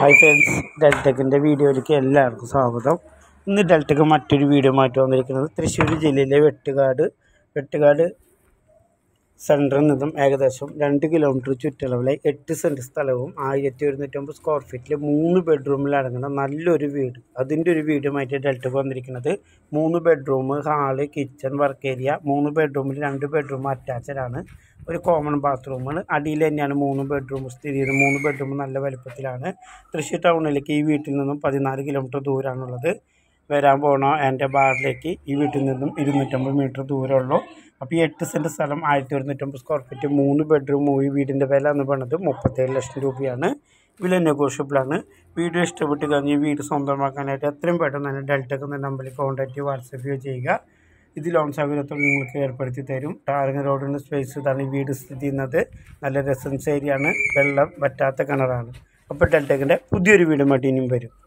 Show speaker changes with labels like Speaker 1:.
Speaker 1: hi friends ഡെൽടെക്കിൻ്റെ വീഡിയോയിലേക്ക് എല്ലാവർക്കും സ്വാഗതം ഇന്ന് ഡെൽടെക്ക് മറ്റൊരു വീഡിയോ മാറ്റി വന്നിരിക്കുന്നത് തൃശ്ശൂർ ജില്ലയിലെ വെട്ടുകാട് വെട്ടുകാട് സെൻറ്ററിൽ നിന്നും ഏകദേശം രണ്ട് കിലോമീറ്റർ ചുറ്റളവിലെ എട്ട് സെൻറ്റ് സ്ഥലവും ആയിരത്തി ഒരുന്നൂറ്റമ്പത് സ്ക്വയർ ഫീറ്റിൽ മൂന്ന് ബെഡ്റൂമിൽ അടങ്ങുന്ന നല്ലൊരു വീട് അതിൻ്റെ ഒരു വീഡിയോ ആയിട്ട് ഡെൽറ്റക്ക് വന്നിരിക്കുന്നത് മൂന്ന് bedroom hall kitchen work area മൂന്ന് ബെഡ്റൂമിൽ രണ്ട് ബെഡ്റൂം അറ്റാച്ച്ഡ് ആണ് ഒരു കോമൺ ബാത്റൂമാണ് അടിയിൽ തന്നെയാണ് മൂന്ന് ബെഡ്റൂം സ്ഥിതി ചെയ്യുന്നത് മൂന്ന് ബെഡ്റൂം നല്ല വലുപ്പത്തിലാണ് തൃശ്ശൂർ ടൗണിലേക്ക് ഈ വീട്ടിൽ നിന്നും പതിനാല് കിലോമീറ്റർ ദൂരമാണുള്ളത് വരാൻ പോണ എൻ്റെ ബാറിലേക്ക് ഈ വീട്ടിൽ നിന്നും ഇരുന്നൂറ്റമ്പത് മീറ്റർ ദൂരമുള്ളൂ അപ്പോൾ ഈ എട്ട് സെൻറ്റ് സ്ഥലം ആയിരത്തി ഒരുന്നൂറ്റമ്പത് സ്ക്വയർ ഫീറ്റ് മൂന്ന് ബെഡ്റൂം ഈ വീടിൻ്റെ വില എന്ന് പറയുന്നത് മുപ്പത്തേഴ് ലക്ഷം രൂപയാണ് വില നെഗോഷ്യബിളാണ് വീഡിയോ ഇഷ്ടപ്പെട്ട് കഴിഞ്ഞ് ഈ വീട് സ്വന്തമാക്കാനായിട്ട് എത്രയും പെട്ടെന്ന് തന്നെ ഡെൽറ്റക്ക് എന്ന നമ്പറിൽ കോൺടാക്റ്റ് വാട്സപ്പ് ചെയ്യുക ഇത് ലോൺ സൗകര്യത്തോടെ നിങ്ങൾക്ക് ഏർപ്പെടുത്തി തരും ടാറിങ് റോഡിൻ്റെ സ്പേസ് ഇതാണ് ഈ വീട് സ്ഥിതി ചെയ്യുന്നത് നല്ല റെസിഡൻസ് ഏരിയ ആണ് വെള്ളം വറ്റാത്ത കിണറാണ് അപ്പോൾ ഡെൽറ്റക്കിൻ്റെ പുതിയൊരു വീടുമായിട്ട് ഇനിയും വരും